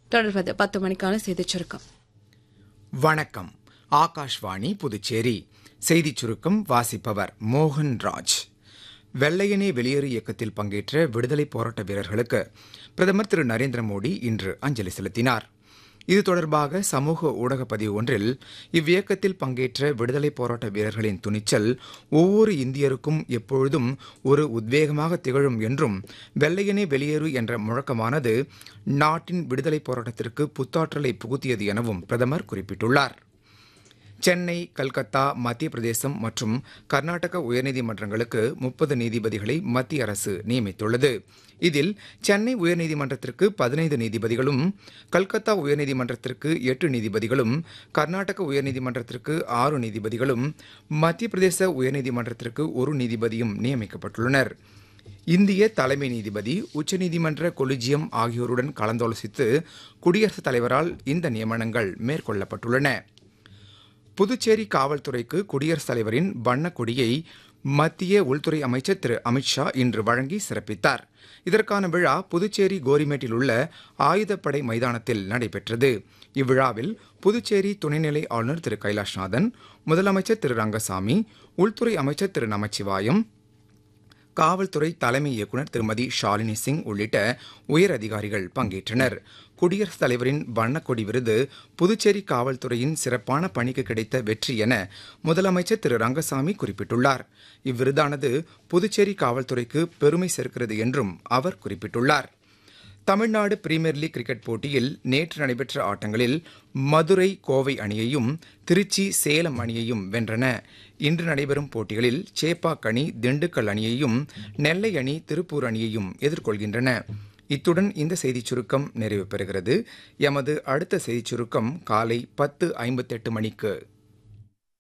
தொடர்வது பத்து மணிக்கான செய்திச் சுருக்கம் வணக்கம் ஆகாஷ்வாணி புதுச்சேரி செய்திச் சுருக்கம் வாசிப்பவர் மோகன் ராஜ் வெள்ளையனே வெளியேறு இயக்கத்தில் பங்கேற்ற விடுதலை போராட்ட வீரர்களுக்கு பிரதமர் திரு நரேந்திர மோடி இன்று அஞ்சலி செலுத்தினார் இது தொடர்பாக சமூக ஊடக பதிவு ஒன்றில் இவ்வியக்கத்தில் பங்கேற்ற விடுதலை போராட்ட வீரர்களின் துணிச்சல் ஒவ்வொரு இந்தியருக்கும் எப்பொழுதும் ஒரு உத்வேகமாக திகழும் என்றும் வெள்ளையனே வெளியேறு என்ற முழக்கமானது நாட்டின் விடுதலை போராட்டத்திற்கு புத்தாற்றலை புகுத்தியது எனவும் பிரதமர் குறிப்பிட்டுள்ளார் சென்னை கல்கத்தா மத்திய பிரதேசம் மற்றும் கர்நாடக உயர்நீதிமன்றங்களுக்கு முப்பது நீதிபதிகளை மத்திய அரசு நியமித்துள்ளது இதில் சென்னை உயர்நீதிமன்றத்திற்கு பதினைந்து நீதிபதிகளும் கல்கத்தா உயர்நீதிமன்றத்திற்கு எட்டு நீதிபதிகளும் கர்நாடக உயர்நீதிமன்றத்திற்கு ஆறு நீதிபதிகளும் மத்திய பிரதேச உயர்நீதிமன்றத்திற்கு ஒரு நீதிபதியும் நியமிக்கப்பட்டுள்ளனர் இந்திய தலைமை நீதிபதி உச்சநீதிமன்ற கொலிஜியம் ஆகியோருடன் கலந்தாலோசித்து குடியரசுத் தலைவரால் இந்த நியமனங்கள் மேற்கொள்ளப்பட்டுள்ளன புதுச்சேரி காவல்துறைக்கு குடியரசுத் தலைவரின் வண்ணக் கொடியை மத்திய உள்துறை அமைச்சர் திரு அமித்ஷா இன்று வழங்கி சிறப்பித்தார் இதற்கான விழா புதுச்சேரி கோரிமேட்டில் உள்ள ஆயுதப்படை மைதானத்தில் நடைபெற்றது இவ்விழாவில் புதுச்சேரி துணைநிலை ஆளுநர் திரு கைலாஷ்நாதன் முதலமைச்சர் திரு ரங்கசாமி உள்துறை அமைச்சர் திரு நமச்சிவாயம் காவல்துறை தலைமை இயக்குநர் திருமதி ஷாலினி சிங் உள்ளிட்ட உயர் அதிகாரிகள் பங்கேற்றனர் குடியரசுத் தலைவரின் வண்ணக்கொடி விருது புதுச்சேரி காவல்துறையின் சிறப்பான பணிக்கு கிடைத்த வெற்றி என முதலமைச்சர் திரு ரங்கசாமி குறிப்பிட்டுள்ளார் இவ்விருதானது புதுச்சேரி காவல்துறைக்கு பெருமை சேர்க்கிறது என்றும் அவர் குறிப்பிட்டுள்ளார் தமிழ்நாடு பிரீமியர் லீக் கிரிக்கெட் போட்டியில் நேற்று நடைபெற்ற ஆட்டங்களில் மதுரை கோவை அணியையும் திருச்சி சேலம் அணியையும் வென்றன இன்று நடைபெறும் போட்டிகளில் சேப்பாக் அணி திண்டுக்கல் அணியையும் நெல்லை அணி திருப்பூர் அணியையும் எதிர்கொள்கின்றன இத்துடன் இந்த செய்திச் சுருக்கம் நிறைவு பெறுகிறது எமது அடுத்த செய்திச் சுருக்கம் காலை பத்து ஐம்பத்தெட்டு மணிக்கு